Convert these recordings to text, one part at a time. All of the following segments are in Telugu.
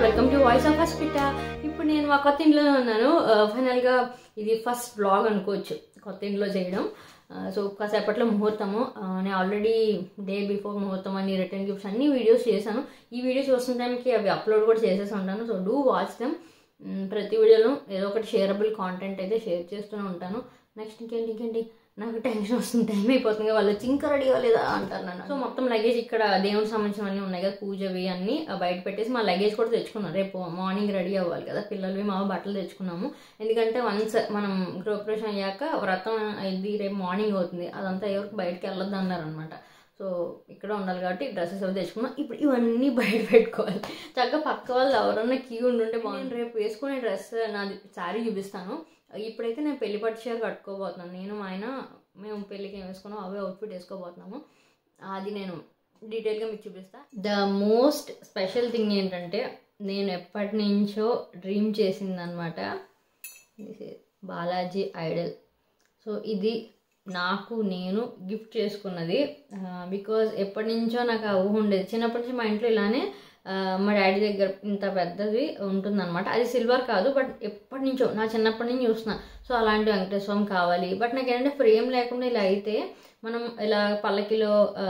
welcome to voice of Hospita ఇప్పుడు నేను మా కొత్త ఇంట్లోనే ఉన్నాను ఫైనల్గా ఇది ఫస్ట్ బ్లాగ్ అనుకోవచ్చు కొత్త ఇంట్లో చేయడం సో కాసేపట్లో ముహూర్తము ఆ, నేను ఆల్రెడీ డే బిఫోర్ ముహూర్తం అని రిటర్న్ గిఫ్ట్స్ అన్ని వీడియోస్ చేశాను ఈ వీడియోస్ వస్తున్న టైంకి అవి అప్లోడ్ కూడా చేసేసి ఉంటాను సో డూ వాచ్ దెమ్ ప్రతి వీడియోలో ఏదో ఒకటి షేరబుల్ కాంటెంట్ అయితే షేర్ చేస్తూనే ఉంటాను నెక్స్ట్ ఇంకేంటి ఇంకేంటి నాకు టెన్షన్ వస్తుంది టైం అయిపోతుంది వాళ్ళు వచ్చి ఇంకా రెడీ అవ్వలేదా అంటారు నన్ను సో మొత్తం లగేజ్ ఇక్కడ దేవునికి సంబంధించినవన్నీ ఉన్నాయి కదా పూజవి అన్ని ఆ, బయట పెట్టేసి మా లగేజ్ కూడా తెచ్చుకున్నాం రేపు మార్నింగ్ రెడీ అవ్వాలి కదా పిల్లలవి మా బట్టలు తెచ్చుకున్నాము ఎందుకంటే వన్స్ మనం గృహప్రవేశం అయ్యాక వ్రతం అయింది రేపు మార్నింగ్ అవుతుంది అదంతా ఎవరికి బయటకు వెళ్ళొద్దు అన్నారు అనమాట సో ఇక్కడ ఉండాలి కాబట్టి డ్రెస్సెస్ అవి తెచ్చుకున్నాం ఇప్పుడు ఇవన్నీ బయట పెట్టుకోవాలి చక్కగా పక్క వాళ్ళు ఎవరన్నా క్యూ ఉండుంటే బాగుంది రేపు వేసుకునే డ్రెస్ నాది శారీ చూపిస్తాను ఇప్పుడైతే నేను పెళ్లి పట్టు చీర కట్టుకోబోతున్నాను నేను మా ఆయన మేము పెళ్ళికి ఏం వేసుకున్నాం అవే అవుట్ఫిట్ వేసుకోబోతున్నాము అది నేను డీటెయిల్గా మీకు చూపిస్తా ద మోస్ట్ స్పెషల్ థింగ్ ఏంటంటే నేను ఎప్పటి నుంచో డ్రీమ్ చేసిందనమాట బాలాజీ ఐడల్ సో ఇది నాకు నేను గిఫ్ట్ చేసుకున్నది బికాజ్ ఎప్పటి నుంచో నాకు ఆ ఊహ ఉండేది చిన్నప్పటి నుంచి మా ఇంట్లో ఇలానే ఆ, మా డాడీ దగ్గర ఇంత పెద్దది ఉంటుందన్నమాట అది సిల్వర్ కాదు బట్ ఎప్పటి నుంచో నా చిన్నప్పటి నుంచి చూస్తున్నా సో అలాంటి వెంకటేశ్వర స్వామి కావాలి బట్ నాకు ఏంటంటే ఫ్రేమ్ లేకుండా ఇలా అయితే మనం ఇలా పల్లకిలో ఆ,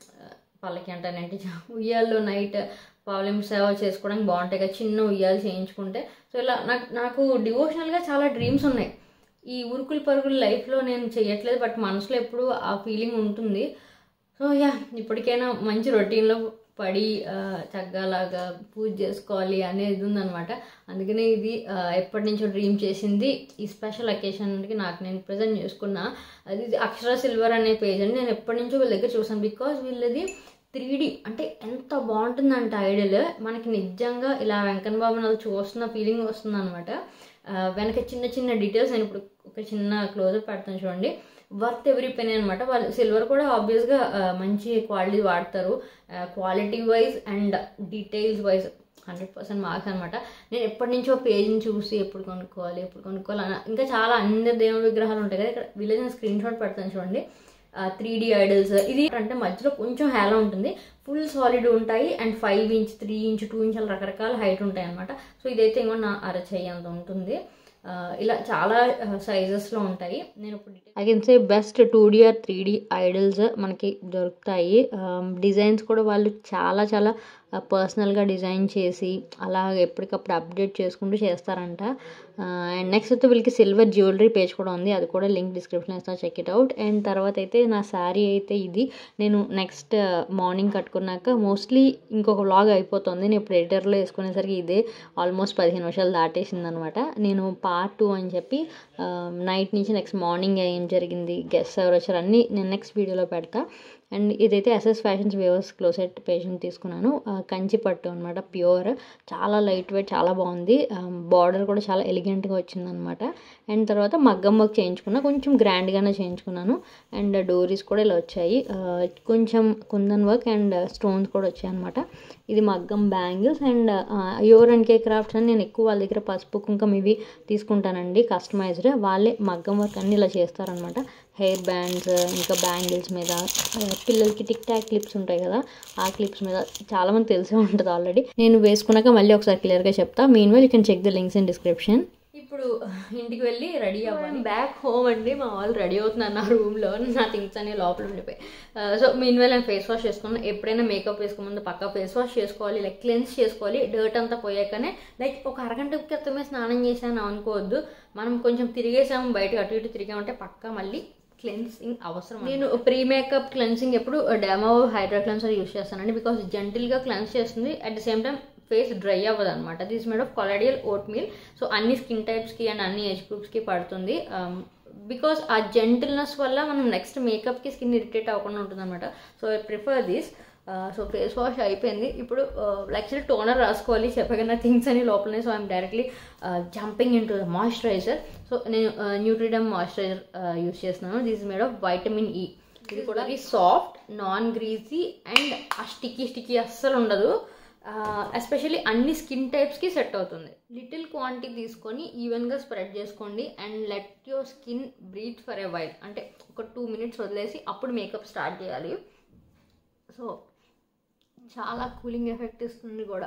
పల్లకి అంటానంటే ఉయ్యాల్లో నైట్ పావులం సేవ చేసుకోవడానికి బాగుంటాయి కదా చిన్న ఉయ్యాలు చేయించుకుంటే సో ఇలా నాకు నాకు డివోషనల్గా చాలా డ్రీమ్స్ ఉన్నాయి ఈ ఉరుకులు పరుగులు లైఫ్లో నేను చేయట్లేదు బట్ మనసులో ఎప్పుడు ఆ ఫీలింగ్ ఉంటుంది సో యా ఇప్పటికైనా మంచి రొటీన్లో పడి ఆ, చక్కలాగా పూజ చేసుకోవాలి అనేది ఉందనమాట అందుకనే ఇది ఆ, ఎప్పటి నుంచో డ్రీమ్ చేసింది ఈ స్పెషల్ అకేషన్కి నాకు నేను ప్రజెంట్ చేసుకున్నా అది ఇది అక్షర సిల్వర్ అనే పేజ్ అండి నేను ఎప్పటి నుంచో వీళ్ళ దగ్గర చూసాను బికాజ్ వీళ్ళది త్రీ అంటే ఎంత బాగుంటుందంటే ఐడియల్ మనకి నిజంగా ఇలా వెంకన్న బాబు నాకు చూస్తున్న ఫీలింగ్ వస్తుంది అనమాట వెనక చిన్న చిన్న డీటెయిల్స్ నేను ఇప్పుడు ఒక చిన్న క్లోజప్ పెడతాను చూడండి వర్త్ ఎవరీ పెన్ అనమాట వాళ్ళు సిల్వర్ కూడా ఆబ్వియస్గా మంచి క్వాలిటీ వాడతారు quality wise and details wise hundred percent marks అనమాట నేను ఎప్పటి నుంచో పేజ్ని చూసి ఎప్పుడు కొనుక్కోవాలి ఎప్పుడు కొనుక్కోవాలి అన్న- ఇంకా చాలా అన్ని దేవుడి విగ్రహాలు ఉంటాయి కదా ఇక్కడ విలేజ్ స్క్రీన్ షాట్ పెడతాను చూడండి త్రీ డి ఐడల్స్ ఇది అంటే మధ్యలో కొంచెం హేలా ఉంటుంది ఫుల్ సాలిడ్ ఉంటాయి and five inch three inch two inch అలా రకరకాల హైట్ ఉంటాయి అనమాట సో ఇదైతే ఇంకో నా అరచేయి అంత ఉంటుంది ఆ, ఇలా చాలా సైజెస్లో ఉంటాయి నేను ఇప్పుడు I can say best two D or three D idols మనకి దొరుకుతాయి డిజైన్స్ కూడా వాళ్ళు చాలా చాలా పర్సనల్గా డిజైన్ చేసి అలా ఎప్పటికప్పుడు అప్డేట్ చేసుకుంటూ చేస్తారంట అండ్ నెక్స్ట్ అయితే వీళ్ళకి సిల్వర్ జ్యువెలరీ పేజ్ కూడా ఉంది అది కూడా లింక్ డిస్క్రిప్షన్ ఇస్తా చెక్ ఇట్ అవుట్ అండ్ తర్వాత అయితే నా శారీ అయితే ఇది నేను నెక్స్ట్ మార్నింగ్ కట్టుకున్నాక మోస్ట్లీ ఇంకొక వ్లాగ్ అయిపోతుంది నేను ఇప్పుడు ఎడిటర్లో వేసుకునేసరికి ఇదే ఆల్మోస్ట్ పదిహేను నిమిషాలు దాటేసింది అనమాట నేను పార్ట్ టూ అని చెప్పి నైట్ నుంచి నెక్స్ట్ మార్నింగ్ ఏం జరిగింది గెస్ట్ ఎవరు వచ్చారు అన్నీ నేను నెక్స్ట్ వీడియోలో పెడతా అండ్ ఇదైతే ఎస్ఎస్ ఫ్యాషన్స్ వేవర్స్ క్లోసెట్ పేషెంట్ తీసుకున్నాను ఆ, కంచి పట్టు అనమాట ప్యూర్ చాలా లైట్ వెయిట్ చాలా బాగుంది బార్డర్ కూడా చాలా ఎలిగెంట్గా వచ్చిందనమాట అండ్ తర్వాత మగ్గం వర్క్ చేయించుకున్నా కొంచెం గ్రాండ్గానే చేయించుకున్నాను అండ్ డోరీస్ కూడా ఇలా వచ్చాయి ఆ, కొంచెం కుందన్ వర్క్ అండ్ స్టోన్స్ కూడా వచ్చాయి అనమాట ఇది మగ్గం బ్యాంగిల్స్ అండ్ యోర్ అండ్ కే క్రాఫ్ట్స్ అని నేను ఎక్కువ వాళ్ళ దగ్గర పసుపు కుంకం ఇవి తీసుకుంటానండి కస్టమైజ్డ్ వాళ్ళే మగ్గం వర్క్ అన్ని ఇలా చేస్తారనమాట హెయిర్ బ్యాండ్స్ ఇంకా బ్యాంగిల్స్ మీద ఆ, పిల్లలకి టిక్ టాక్ క్లిప్స్ ఉంటాయి కదా ఆ క్లిప్స్ మీద చాలా మంది తెలిసే ఉంటుంది ఆల్రెడీ నేను వేసుకున్నాక మళ్ళీ ఒకసారి క్లియర్గా చెప్తా mean well you can check the links in description ఇప్పుడు ఇంటికి వెళ్ళి రెడీ అవ్వాలి బ్యాక్ హోమ్ అండి మా వాళ్ళు రెడీ అవుతున్నారు నా రూమ్లో నా థింగ్స్ అన్ని లోపల ఉండిపోయి సో మీన్ వెల్ నేను ఫేస్ వాష్ చేసుకున్నాను ఎప్పుడైనా మేకప్ వేసుకోముందు పక్క ఫేస్ వాష్ చేసుకోవాలి లైక్ క్లెన్స్ చేసుకోవాలి డర్ట్ అంతా పోయాకనే లైక్ ఒక అరగంట క్రితమే స్నానం చేశాను అనుకోవద్దు మనం కొంచెం తిరిగేసాము బయటకు అటు ఇటు తిరిగామంటే పక్క మళ్ళీ క్లెన్సింగ్ అవసరం నేను ప్రీ మేకప్ క్లెన్సింగ్ ఎప్పుడు డెమో హైడ్రా క్లెన్సర్ యూస్ చేస్తానండి బికాస్ జెంటిల్గా క్లెన్స్ చేస్తుంది at the same time face dry అవ్వదు అనమాట this made of colloidal oatmeal so అన్ని స్కిన్ టైప్స్కి అండ్ అన్ని ఏజ్ గ్రూప్స్కి పడుతుంది బికాస్ ఆ జెంటిల్నెస్ వల్ల మనం నెక్స్ట్ మేకప్కి స్కిన్ ఇరిటేట్ అవ్వకుండా ఉంటుంది అనమాట so I prefer this so face wash అయిపోయింది ఇప్పుడు యాక్చువల్లీ టోనర్ రాసుకోవాలి చెప్పగలిగిన థింగ్స్ అని లోపలనే so I'm directly jumping in to the moisturiser so నేను న్యూట్రిడమ్ మాయిశ్చరైజర్ యూస్ చేస్తున్నాను this made of vitamin E ఇది కూడా soft non greasy and uh sticky sticky అస్సలు ఉండదు ఎస్పెషల్లీ అన్ని స్కిన్ టైప్స్కి సెట్ అవుతుంది లిటిల్ క్వాంటిటీ తీసుకొని ఈవెన్గా స్ప్రెడ్ చేసుకోండి and let your skin breathe for a while అంటే ఒక టూ మినిట్స్ వదిలేసి అప్పుడు మేకప్ స్టార్ట్ చేయాలి సో చాలా కూలింగ్ ఎఫెక్ట్ ఇస్తుంది కూడా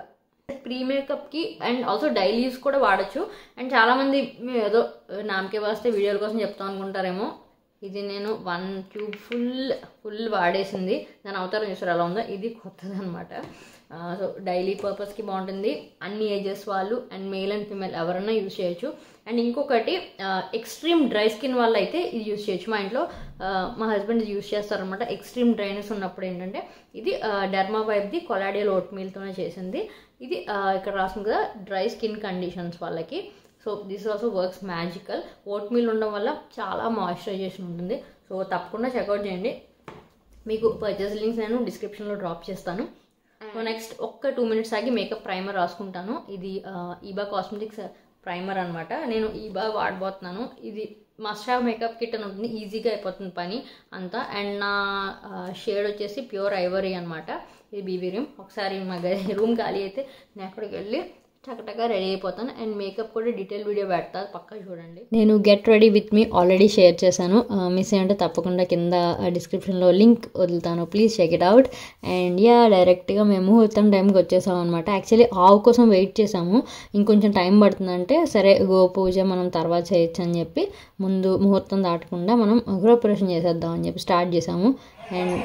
ప్రీ మేకప్కి అండ్ ఆల్సో డైలీస్ కూడా వాడచ్చు అండ్ చాలామంది మేము ఏదో నామకే వాస్తే వీడియోల కోసం చెప్తాం అనుకుంటారేమో ఇది నేను వన్ ట్యూబ్ ఫుల్ ఫుల్ వాడేసింది దాని అవతారం చూసారు ఎలా ఉందో ఇది కొత్తది అనమాట సో డైలీ పర్పస్కి బాగుంటుంది అన్ని ఏజెస్ వాళ్ళు అండ్ మేల్ అండ్ ఫీమేల్ ఎవరైనా యూజ్ చేయొచ్చు అండ్ ఇంకొకటి ఎక్స్ట్రీమ్ డ్రై స్కిన్ వల్ల అయితే ఇది యూజ్ చేయొచ్చు మా ఇంట్లో ఆ, మా హస్బెండ్ ఇది యూజ్ చేస్తారనమాట ఎక్స్ట్రీమ్ డ్రైనెస్ ఉన్నప్పుడు ఏంటంటే ఇది డెర్మా వైబ్ది కొలాడియల్ ఓట్ మీల్తోనే చేసింది ఇది ఆ, ఇక్కడ రాసింది కదా డ్రై స్కిన్ కండిషన్స్ వాళ్ళకి so this also works magical oatmeal ఉండడం వల్ల చాలా మాయిశ్చరైజేషన్ ఉంటుంది సో తప్పకుండా చెక్అవుట్ చేయండి మీకు పర్చేస్ లింక్స్ నేను డిస్క్రిప్షన్లో డ్రాప్ చేస్తాను సో నెక్స్ట్ ఒక్క టూ మినిట్స్ ఆగి మేకప్ ప్రైమర్ రాసుకుంటాను ఇది ఈబా కాస్మెటిక్స్ ప్రైమర్ అనమాట నేను ఈబా వాడబోతున్నాను ఇది మస్ట్ హ్యావ్ మేకప్ కిట్ అని ఉంటుంది ఈజీగా అయిపోతుంది పని అంతా అండ్ నా షేడ్ వచ్చేసి ప్యూర్ ఐవరీ అనమాట ఇది బీబీ రూమ్ ఒకసారి మా రూమ్ ఖాళీ అయితే నేను అక్కడికి వెళ్ళి టకటగా రెడీ అయిపోతాను అండ్ మేకప్ కూడా డీటెయిల్ వీడియో పెడతా పక్కా చూడండి నేను get ready with me already share చేశాను మిస్ అంటే తప్పకుండా కింద డిస్క్రిప్షన్లో లింక్ వదులుతాను please check it out and yeah డైరెక్ట్గా మేము ముహూర్తం టైంకి వచ్చేసాం అనమాట యాక్చువల్లీ ఆవు కోసం వెయిట్ చేసాము ఇంకొంచెం టైం పడుతుందంటే సరే గో పూజ మనం తర్వాత చేయొచ్చు అని చెప్పి ముందు ముహూర్తం దాటకుండా మనం గృహప్రవేశం చేసేద్దాం అని చెప్పి స్టార్ట్ చేసాము అండ్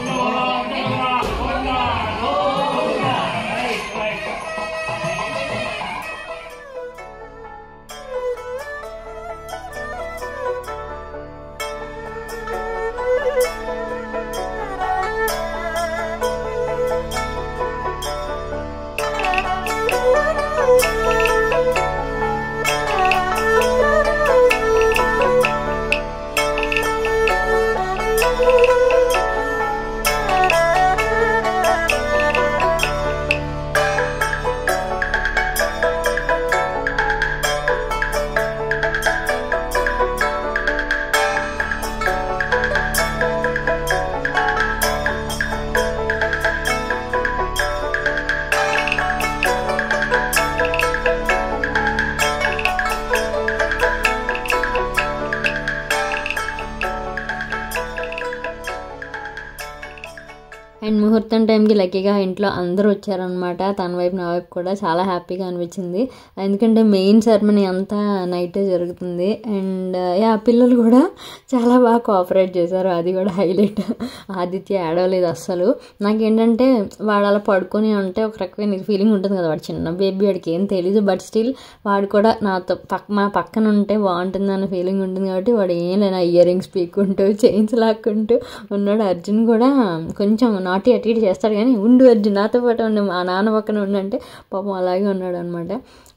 అండ్ ముహూర్తం టైంకి లక్కీగా ఇంట్లో అందరూ వచ్చారనమాట తన వైపు నా వైపు కూడా చాలా హ్యాపీగా అనిపించింది ఎందుకంటే మెయిన్ సెరమనీ అంతా నైటే జరుగుతుంది అండ్ యా పిల్లలు కూడా చాలా బాగా కోఆపరేట్ చేశారు అది కూడా హైలైట్ ఆదిత్య ఏడవలేదు అస్సలు నాకేంటంటే వాడు అలా పడుకొని ఉంటే ఒక రకమైన ఫీలింగ్ ఉంటుంది కదా వాడు చిన్న బేబీ వాడికి ఏం తెలియదు బట్ స్టిల్ వాడు కూడా నాతో పక్క మా పక్కన ఉంటే బాగుంటుంది అన్న ఫీలింగ్ ఉంటుంది కాబట్టి వాడు ఏం లేనా ఇయర్ రింగ్స్ పీక్కుంటూ చైన్స్ లాక్కుంటూ ఉన్నాడు అర్జున్ కూడా కొంచెం నాటి అటు ఇటు చేస్తాడు కానీ ఉండు అర్జున్ నాతో పాటు ఉండి మా నాన్న పక్కన ఉండంటే పాపం అలాగే ఉన్నాడు అనమాట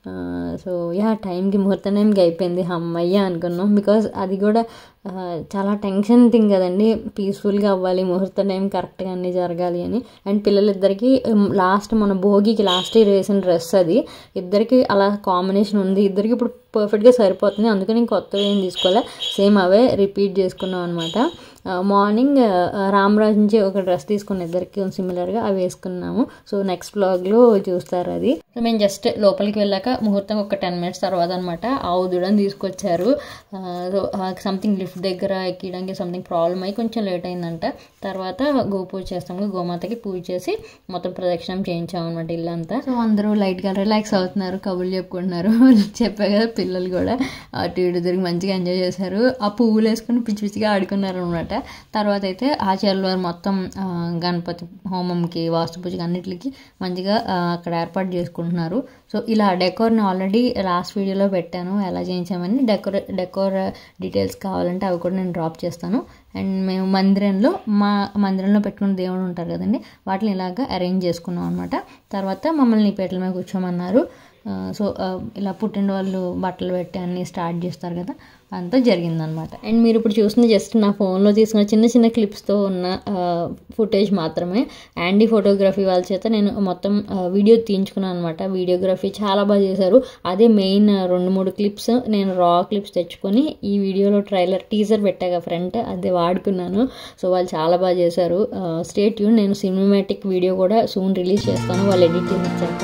సో యా టైంకి ముహూర్తం టైంకి అయిపోయింది అమ్మయ్య అనుకున్నాం బికాజ్ అది కూడా ఆ, చాలా టెన్షన్ థింగ్ కదండి పీస్ఫుల్గా అవ్వాలి ముహూర్తం టైం కరెక్ట్గా అన్నీ జరగాలి అని అండ్ పిల్లలిద్దరికి లాస్ట్ మన భోగికి లాస్ట్ ఇయర్ వేసిన డ్రెస్ అది ఇద్దరికి అలా కాంబినేషన్ ఉంది ఇద్దరికి ఇప్పుడు పర్ఫెక్ట్గా సరిపోతుంది అందుకని కొత్తవి ఏం తీసుకోలే సేమ్ అవే రిపీట్ చేసుకున్నాం అనమాట మార్నింగ్ రామరాజ్ నుంచి ఒక డ్రెస్ తీసుకున్న ఇద్దరికి సిమిలర్గా అవి వేసుకున్నాము సో నెక్స్ట్ బ్లాగ్లో చూస్తారు అది సో మేము జస్ట్ లోపలికి వెళ్ళాక ముహూర్తం ఒక టెన్ మినిట్స్ తర్వాత అనమాట ఆవు దూడని తీసుకొచ్చారు సో సంథింగ్ లిఫ్ట్ దగ్గర ఎక్కడానికి సంథింగ్ ప్రాబ్లమ్ అయ్యి కొంచెం లేట్ అయిందంట తర్వాత గోపూజ చేస్తాము గోమాతకి పూజ చేసి మొత్తం ప్రదక్షిణం చేయించాం అనమాట ఇల్లంతా సో అందరూ లైట్గా రిలాక్స్ అవుతున్నారు కబుర్లు చెప్పుకుంటున్నారు చెప్పా కదా పిల్లలు కూడా అటు ఇటు తిరిగి మంచిగా ఎంజాయ్ చేశారు ఆ పువ్వులు వేసుకుని పిచ్చి పిచ్చిగా ఆడుకున్నారు అనమాట తర్వాత అయితే ఆచార్యుల వారు మొత్తం ఆ, గణపతి హోమంకి వాస్తు పూజకి అన్నిటికి మంచిగా ఆ, అక్కడ ఏర్పాటు చేసుకుంటున్నారు సో ఇలా డెకోర్ని ఆల్రెడీ లాస్ట్ వీడియోలో పెట్టాను ఎలా చేయించామని డెకోర్ డెకోర్ డీటెయిల్స్ కావాలంటే అవి కూడా నేను డ్రాప్ చేస్తాను అండ్ మేము మందిరంలో మా మందిరంలో పెట్టుకున్న దేవుడు ఉంటారు కదండి వాటిని ఇలాగా అరేంజ్ చేసుకున్నాం అనమాట తర్వాత మమ్మల్ని పీటల మీద కూర్చోమన్నారు ఆ, సో ఆ, ఇలా పుట్టిన వాళ్ళు బట్టలు పెట్టి అన్నీ స్టార్ట్ చేస్తారు కదా అంతా జరిగిందనమాట అండ్ మీరు ఇప్పుడు చూస్తుంది జస్ట్ నా ఫోన్లో తీసుకున్న చిన్న చిన్న క్లిప్స్తో ఉన్న ఫుటేజ్ మాత్రమే యాండీ ఫోటోగ్రఫీ వాళ్ళ చేత నేను మొత్తం ఆ, వీడియో తీయించుకున్నాను అనమాట వీడియోగ్రఫీ చాలా బాగా చేశారు అదే మెయిన్ రెండు మూడు క్లిప్స్ నేను రా క్లిప్స్ తెచ్చుకొని ఈ వీడియోలో ట్రైలర్ టీజర్ పెట్టాక ఫ్రంట్ అదే వాడుకున్నాను సో వాళ్ళు చాలా బాగా చేశారు స్టేట్ యూన్ నేను సినిమాటిక్ వీడియో కూడా సూన్ రిలీజ్ చేస్తాను వాళ్ళు ఎడిట్ చేసి ఇచ్చాక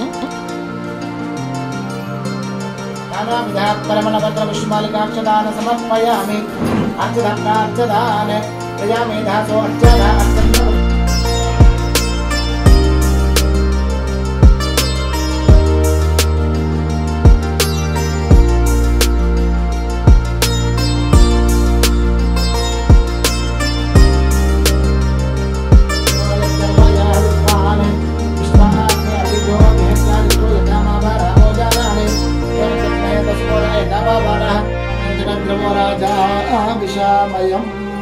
परमलभद्रविष्मालिकाक्षदान समर्पयामि अर्चदत्तार्चदान प्रजामेधासो अर्चदा अर्चन्द సమయం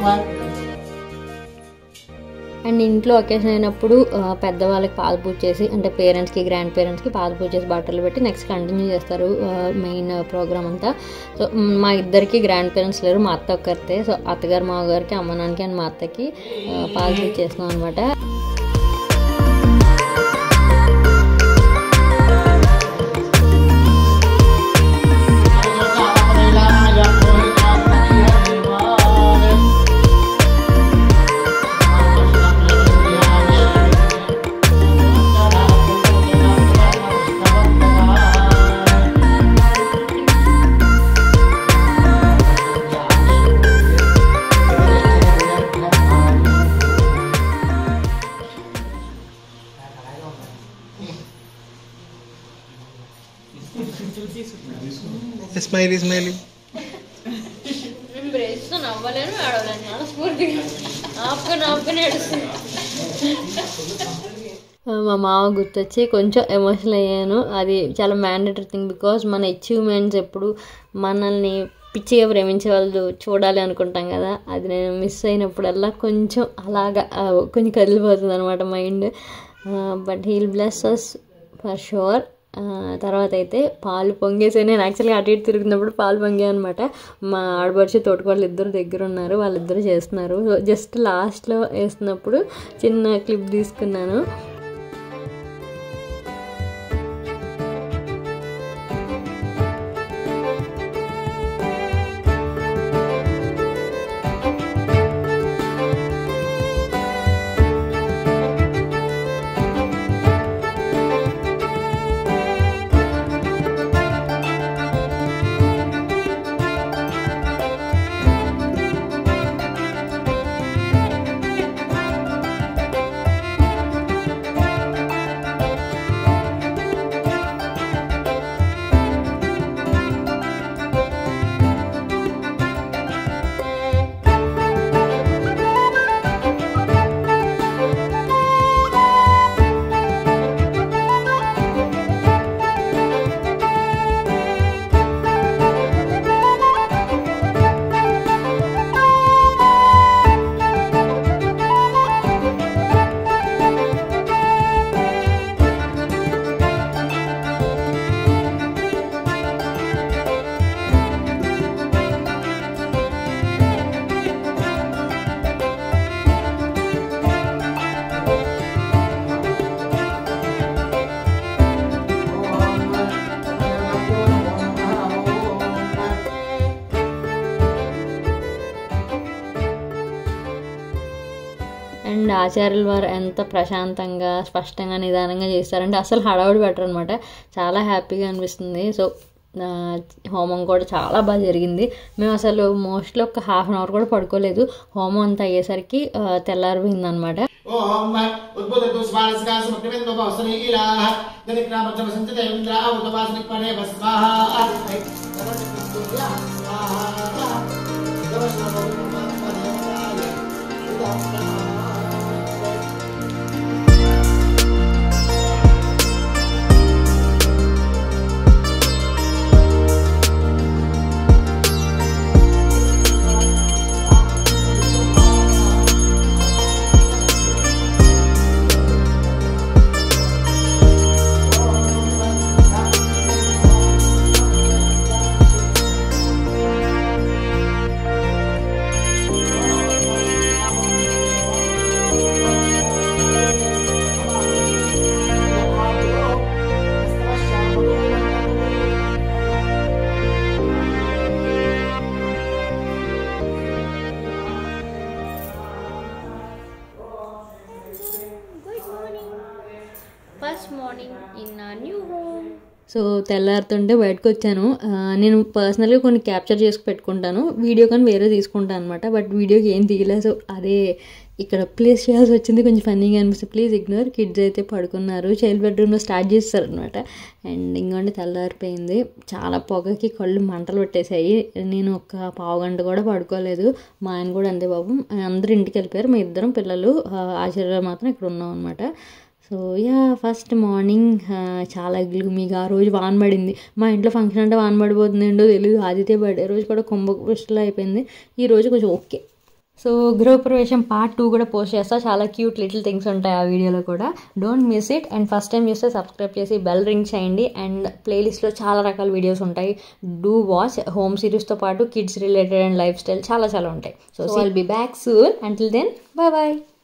అండ్ ఇంట్లో ఒకేషన్ అయినప్పుడు ఆ, పెద్దవాళ్ళకి పాలు పూజ చేసి అంటే పేరెంట్స్కి గ్రాండ్ పేరెంట్స్కి పాలు పూజ చేసి బట్టలు పెట్టి నెక్స్ట్ కంటిన్యూ చేస్తారు మెయిన్ ప్రోగ్రామ్ అంతా సో మ్, మా ఇద్దరికి గ్రాండ్ పేరెంట్స్ లేరు మా అత్త ఒక్కరితే సో అత్తగారు మామగారికి అమ్మ నాన్నకి అండ్ మా అత్తకి ఆ, పాలు పూజ చేస్తున్నాం అనమాట స్మైలీ స్మైలీ నవ్వలేను ఆడవలేను మనస్ఫూర్తిగా ఆపుకొని ఆపుకొని ఏడుస్తుంది మా మామ గుర్తొచ్చి కొంచెం ఎమోషనల్ అయ్యాను అది చాలా మ్యాండేటరీ థింగ్ బికాస్ మన అచీవ్మెంట్స్ ఎప్పుడు మనల్ని పిచ్చిగా ప్రేమించే వాళ్ళు చూడాలి అనుకుంటాం కదా అది నేను మిస్ అయినప్పుడల్లా కొంచెం అలాగా ఆ, కొంచెం కదిలిపోతుంది అనమాట mind but he'll bless us for sure తర్వాత అయితే పాలు పొంగేసి నేను యాక్చువల్గా అటు ఇటు తిరుగుతున్నప్పుడు పాలు పొంగే అనమాట మా ఆడపడిచి తోటకోళ్ళు ఇద్దరు దగ్గర ఉన్నారు వాళ్ళిద్దరు చేస్తున్నారు సో జస్ట్ లాస్ట్లో వేస్తున్నప్పుడు చిన్న క్లిప్ తీసుకున్నాను అండ్ ఆచార్యుల వారు ఎంత ప్రశాంతంగా స్పష్టంగా నిదానంగా చేస్తారంటే అసలు హడావుడి బెటర్ అనమాట చాలా హ్యాపీగా అనిపిస్తుంది సో ఆ, హోమం కూడా చాలా బాగా జరిగింది మేము అసలు మోస్ట్లీ ఒక హాఫ్ అన్ అవర్ కూడా పడుకోలేదు హోమం అంతా అయ్యేసరికి ఆ, తెల్లారిపోయిందనమాట ఓం ఉద్భుతు స్వారస్గా సమగ్రమేంద్ర భవసనీలాః జనిక్రామచ్చమ సంచితేంద్ర ఉద్భవాసనిక్ పడే స్వాహా first morning in new home so తెల్లారుతుంటే బయటకు వచ్చాను ఆ, నేను పర్సనల్గా కొన్ని క్యాప్చర్ చేసి పెట్టుకుంటాను వీడియో కానీ వేరే తీసుకుంటాను అనమాట బట్ వీడియోకి ఏం తీయలేదు సో అదే ఇక్కడ ప్లేస్ చేయాల్సి వచ్చింది కొంచెం ఫన్నీగా అనిపిస్తుంది ప్లీజ్ ఇగ్నోర్ కిడ్స్ అయితే పడుకున్నారు చైల్డ్ బెడ్రూమ్లో స్టార్ట్ చేస్తారు అనమాట అండ్ ఇంకోండి తెల్లారిపోయింది చాలా పొగకి కళ్ళు మంటలు పెట్టేశాయి నేను ఒక పావు గంట కూడా పడుకోలేదు మా ఆయన కూడా అంతే బాబు అందరూ ఇంటికి వెళ్ళిపోయారు మా ఇద్దరం పిల్లలు ఆ, ఆచార్య మాత్రం ఇక్కడ ఉన్నాం అనమాట సో యా ఫస్ట్ మార్నింగ్ చాలా గ్లూమీగా ఆ రోజు వాన పడింది మా ఇంట్లో ఫంక్షన్ అంటే వాన పడిపోతుంది ఏంటో తెలియదు ఆదిత్య బర్త్డే రోజు కూడా కుంభవృష్టిలో అయిపోయింది ఈ రోజు కొంచెం ఓకే సో గృహప్రవేశం పార్ట్ టూ కూడా పోస్ట్ చేస్తా చాలా క్యూట్ లిటిల్ థింగ్స్ ఉంటాయి ఆ వీడియోలో కూడా don't miss it and first time చూస్తే సబ్స్క్రైబ్ చేసి బెల్ రింగ్ చేయండి అండ్ ప్లేలిస్ట్లో చాలా రకాల వీడియోస్ ఉంటాయి డూ వాచ్ హోమ్ సిరీస్తో పాటు kids related and lifestyle చాలా చాలా ఉంటాయి so will be back soon until then bye bye